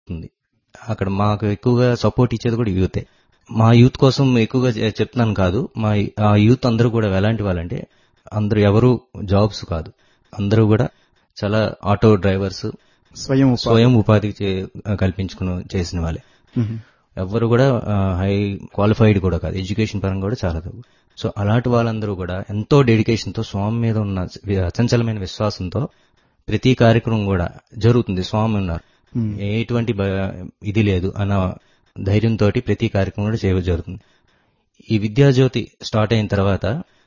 ఉంది అక్కడ మాకు ఎక్కువగా సపోర్ట్ ఇచ్చేది కూడా యూతే మా యూత్ కోసం ఎక్కువగా చె- చెప్తున్నాను కాదు మా ఆ యూత్ అందరూ కూడా ఎలాంటి వాళ్ళంటే అందరూ ఎవరు జాబ్స్ కాదు అందరూ కూడా చాలా ఆటో డ్రైవర్స్ స్వయం ఉపాధి స్వయం ఉపాధి చే- కల్పించుకుని చేసిన వాళ్ళే మ్మ్. ఎవ్వరు కూడా హై క్వాలిఫైడ్ కూడా కాదు ఎడ్యుకేషన్ పరంగా కూడా చాలా తక్కువ సో అలాంటి వాళ్ళందరూ కూడా ఎంతో డెడికేషన్ తో స్వామి మీద ఉన్న వి- అచంచలమైన విశ్వాసంతో ప్రతి కార్యక్రమం కూడా జరుగుతుంది స్వామి ఉన్నారు మ్మ్. ఎటువంటి భ- ఇది లేదు అన్న ధైర్యంతో ప్రతి కార్యక్రమం కూడా చేయడం జరుగుతుంది ఈ విద్యాజ్యోతి స్టార్ట్ అయిన తర్వాత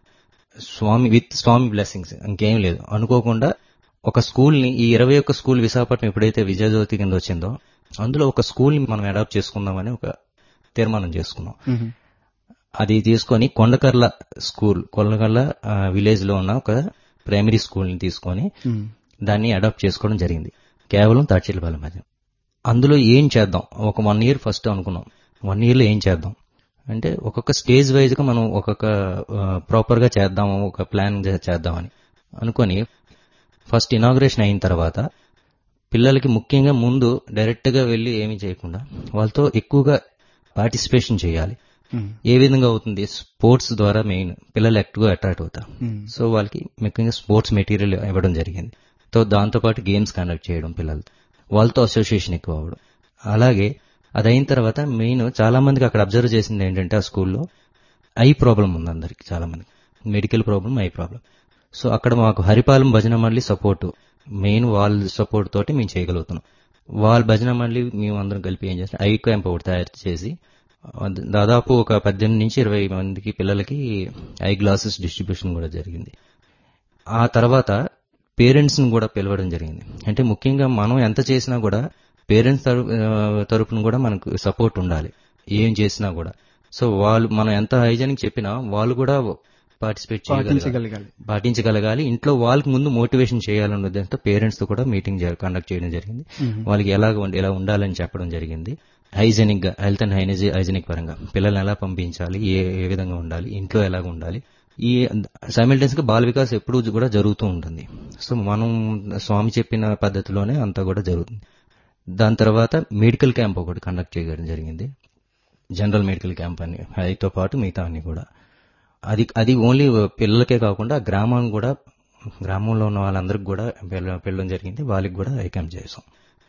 స్వామి విత్ స్వామి బ్లెస్సింగ్స్ ఇంకేం లేదు అనుకోకుండా ఒక స్కూల్ ని ఈ ఇరవై ఒక్క స్కూల్ విశాఖపట్నం ఎప్పుడైతే విద్యాజ్యోతి కింద వచ్చిందో అందులో ఒక స్కూల్ ని మనం అడాప్ట్ చేసుకుందామని ఒక తీర్మానం చేసుకున్నాం మ్మ్. అది తీసుకొని కొండకర్ల స్కూల్ కొండకర్ల విలేజ్ లో ఉన్న ఒక ప్రైమరీ స్కూల్ ని తీసుకొని మ్మ్. దాన్ని అడాప్ట్ చేసుకోవడం జరిగింది కేవలం తాడ్చిలపాలెం మధ్య అందులో ఏం చేద్దాం ఒక వన్ ఇయర్ ఫస్ట్ అనుకున్నాం వన్ ఇయర్ లో ఏం చేద్దాం అంటే ఒక్కొక్క స్టేజ్ వైజ్ గా మనం ఒక్కొక్క ప్రాపర్ గా చేద్దాము ఒక ప్లాన్ చేద్దామని అనుకొని ఫస్ట్ ఇనాగ్రేషన్ అయిన తర్వాత పిల్లలకి ముఖ్యంగా ముందు డైరెక్ట్ గా వెళ్లి ఏమీ చేయకుండా వాళ్ళతో ఎక్కువగా పార్టిసిపేషన్ చేయాలి మ్మ్. ఏ విధంగా అవుతుంది స్పోర్ట్స్ ద్వారా మెయిన్ పిల్లలు ఎక్కువగా అట్రాక్ట్ అవుతారు మ్మ్. సో వాళ్ళకి ముఖ్యంగా స్పోర్ట్స్ మెటీరియల్ ఇవ్వడం జరిగింది సో దాంతో పాటు గేమ్స్ కండక్ట్ చేయడం పిల్లలు వాళ్ళతో అసోసియేషన్ ఎక్కువ అవ్వడం అలాగే అది అయిన తర్వాత మెయిన్ చాలా మందికి అక్కడ అబ్జర్వ్ చేసింది ఏంటంటే ఆ స్కూల్లో ఐ ప్రాబ్లం ఉంది అందరికి చాలా మందికి medical problem eye problem so అక్కడ మాకు హరిపాలెం భజన మండలి సపోర్ట్ మెయిన్ వాళ్ళ సపోర్ట్ తోటి మేము చేయగలుగుతున్నాం వాళ్ళ భజన మండలి మేము అందరం కలిపి ఏం చేస్తాం ఐ క్యాంప్ ఒకటి తయారు చేసి ఆ, దాదాపు ఒక పద్దెనిమిది నుంచి ఇరవై మందికి పిల్లలకి ఐ గ్లాసెస్ డిస్ట్రిబ్యూషన్ కూడా జరిగింది ఆ తర్వాత పేరెంట్స్ ని కూడా పిలవడం జరిగింది అంటే ముఖ్యంగా మనం ఎంత చేసినా కూడా పేరెంట్స్ తరపున కూడా మనకు సపోర్ట్ ఉండాలి ఏం చేసినా కూడా సో వాళ్ళు మనం ఎంత హైజానిక్ చెప్పినా వాళ్ళు కూడా పార్టిసిపేట్ చేయగలగాలి పాటించగలగాలి పాటించగలగాలి ఇంట్లో వాళ్ళకి ముందు మోటివేషన్ చేయాలన్న ఉద్దేశంతో పేరెంట్స్ తో కూడా మీటింగ్ కండక్ట్ చేయడం జరిగింది వాళ్ళకి ఎలా ఉండ- ఎలా ఉండాలని చెప్పడం జరిగింది హైజెనిక్ గా హెల్త్ అండ్ హైనజీ హైజెనిక్ పరంగా పిల్లల్ని ఎలా పంపించాలి ఏ ఏ విధంగా ఉండాలి ఇంట్లో ఎలాగ ఉండాలి ఈ సైమిల్టెన్స్ గా బాల వికాస్ ఎప్పుడూ కూడా జరుగుతూ ఉంటుంది సో మనం స్వామి చెప్పిన పద్ధతిలోనే అంతా కూడా జరుగుతుంది దాని తర్వాత మెడికల్ క్యాంప్ ఒకటి కండక్ట్ చేయడం జరిగింది జనరల్ మెడికల్ క్యాంప్ అని అదితో పాటు మిగతా అన్ని కూడా అది అది ఓన్లీ పిల్లలకే కాకుండా గ్రామం కూడా గ్రామంలో ఉన్న వాళ్ళందరికి కూడా పిల్ల- పిల్లడం జరిగింది వాళ్ళకి కూడా ఐ క్యాంప్ చేసాం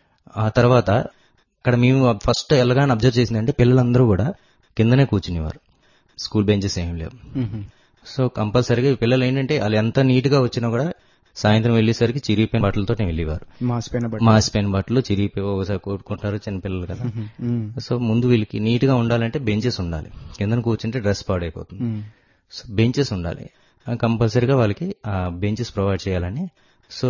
ఆ తర్వాత అక్కడ మేము ఫస్ట్ ఎలాగానే అబ్జర్వ్ చేసిందంటే పిల్లలందరూ కూడా కిందనే కూర్చునేవారు స్కూల్ బెంచెస్ ఏం లేవు మ్మ్. సో కంపల్సరీగా ఈ పిల్లలు ఏంటంటే వాళ్ళు ఎంత నీట్ గా వచ్చినా కూడా సాయంత్రం వెళ్ళేసరికి చిరిగిపోయిన బట్టలతో వెళ్ళేవారు మాసిపోయిన బట్టి మాసిపోయిన బట్టలు చిరిగిపోయి ఒకసారి కొట్టుకుంటారు చిన్నపిల్లలు కదా మ్మ్. సో ముందు వీళ్ళకి నీట్ గా ఉండాలంటే బెంచెస్ ఉండాలి కిందన కూర్చుంటే డ్రెస్ పాడైపోతుంది మ్మ్. సో బెంచెస్ ఉండాలి ఆ కంపల్సరీగా వాళ్ళకి ఆ బెంచెస్ ప్రొవైడ్ చేయాలని సో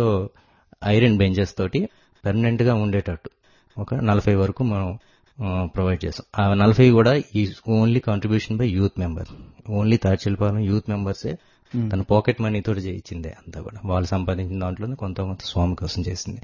ఐరన్ బెంచెస్ తోటి పెర్మనెంట్ గా ఉండేటట్టు ఒక నలభై వరకు మనం ప్రొవైడ్ చేస్తాం ఆ నలభై కూడా ఈ only contribution by youth member only Tadchilpalem youth మెంబర్సే మ్మ్. తన పాకెట్ మనీ తోటి చేయించిందే అంతా కూడా వాళ్ళు సంపాదించిన దాంట్లోనే కొంత కొంత స్వామి కోసం చేసింది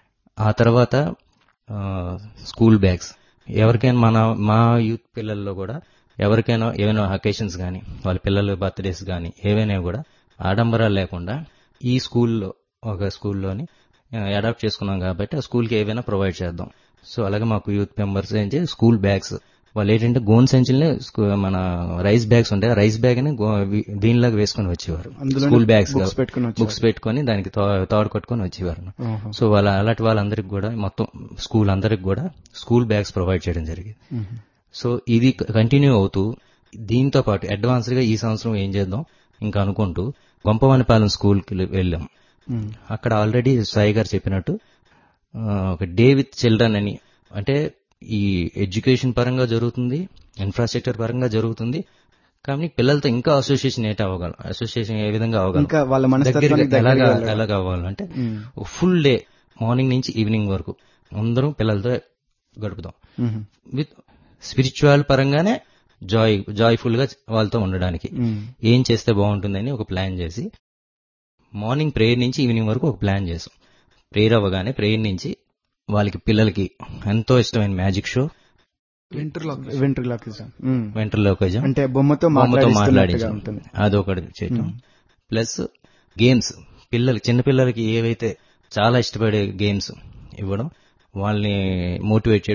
ఆ తర్వాత ఆ, స్కూల్ బ్యాగ్స్ ఎవరికైనా మన మా యూత్ పిల్లల్లో కూడా ఎవరికైనా ఏమైనా అకేషన్స్ కానీ వాళ్ళ పిల్లల బర్త్డేస్ కానీ ఏవైనా కూడా ఆడంబరాలు లేకుండా ఈ స్కూల్లో ఒక స్కూల్లోని అడాప్ట్ చేసుకున్నాం కాబట్టి ఆ స్కూల్కి ఏవైనా ప్రొవైడ్ చేద్దాం సో అలాగే మాకు యూత్ మెంబర్స్ ఏంటి స్కూల్ బ్యాగ్స్ వాళ్ళు ఏంటంటే గోన్ సంచుల్ని స్కూ- మన రైస్ బ్యాగ్స్ ఉంటాయి ఆ రైస్ బ్యాగ్ ని గో- వి- దీనిలాగా వేసుకొని వచ్చేవారు అందులోనే స్కూల్ బ్యాగ్స్ books పెట్టుకొని వచ్చేవారు. బుక్స్ పెట్టుకొని దానికి తా- తాడు కట్టుకొని వచ్చేవారు ఓహో. సో వాళ్ళ అలాంటి వాళ్ళందరికి కూడా మొత్తం స్కూల్ అందరికి కూడా స్కూల్ బ్యాగ్స్ ప్రొవైడ్ చేయడం జరిగింది మ్మ్. సో ఇది కంటిన్యూ అవుతూ దీంతో పాటు అడ్వాన్స్డ్ గా ఈ సంవత్సరం ఏం చేద్దాం ఇంకా అనుకుంటూ గొంపవానిపాలెం స్కూల్ కి వెళ్ళాం మ్మ్. అక్కడ ఆల్రెడీ సాయి గారు చెప్పినట్టు ఆ, ఒక డే విత్ చిల్డ్రన్ అని అంటే ఈ ఎడ్యుకేషన్ పరంగా జరుగుతుంది ఇన్ఫ్రాస్ట్రక్చర్ పరంగా జరుగుతుంది కానీ పిల్లలతో ఇంకా అసోసియేషన్ ఏంటి అవ్వగలం అసోసియేషన్ ఏ విధంగా అవ్వగలం ఇంకా వాళ్ళ మనస్తత్వానికి దగ్గరగా ఎలాగా దగ్గరగా వెళ్ళాలి. ఎలాగ అవ్వాలంటే మ్మ్. ఫుల్ డే మార్నింగ్ నుంచి ఈవినింగ్ వరకు అందరం పిల్లలతో గడుపుతాం మ్మ్. విత్ స్పిరిచువల్ పరంగానే జాయ్ జాయ్ఫుల్ గా వాళ్ళతో ఉండడానికి మ్మ్. ఏం చేస్తే బాగుంటుందని ఒక ప్లాన్ చేసి మార్నింగ్ ప్రేయర్ నుంచి ఈవినింగ్ వరకు ఒక ప్లాన్ చేసాం ప్రేయర్ అవ్వగానే ప్రేయర్ నుంచి వాళ్ళకి పిల్లలకి ఎంతో ఇష్టమైన మ్యాజిక్ షో వెంట్రులాకిజం మ్మ్. వెంట్రలోకజం అంటే బొమ్మతో బొమ్మతో మాట్లాడిస్తున్నట్టుగా మాట్లాడించడం ఉంటుంది అదొకటి చేయటం ప్లస్ గేమ్స్ పిల్లలకి చిన్నపిల్లలకి ఏవైతే చాలా ఇష్టపడే గేమ్స్ ఇవ్వడం వాళ్ళని మోటివేట్ చేయడం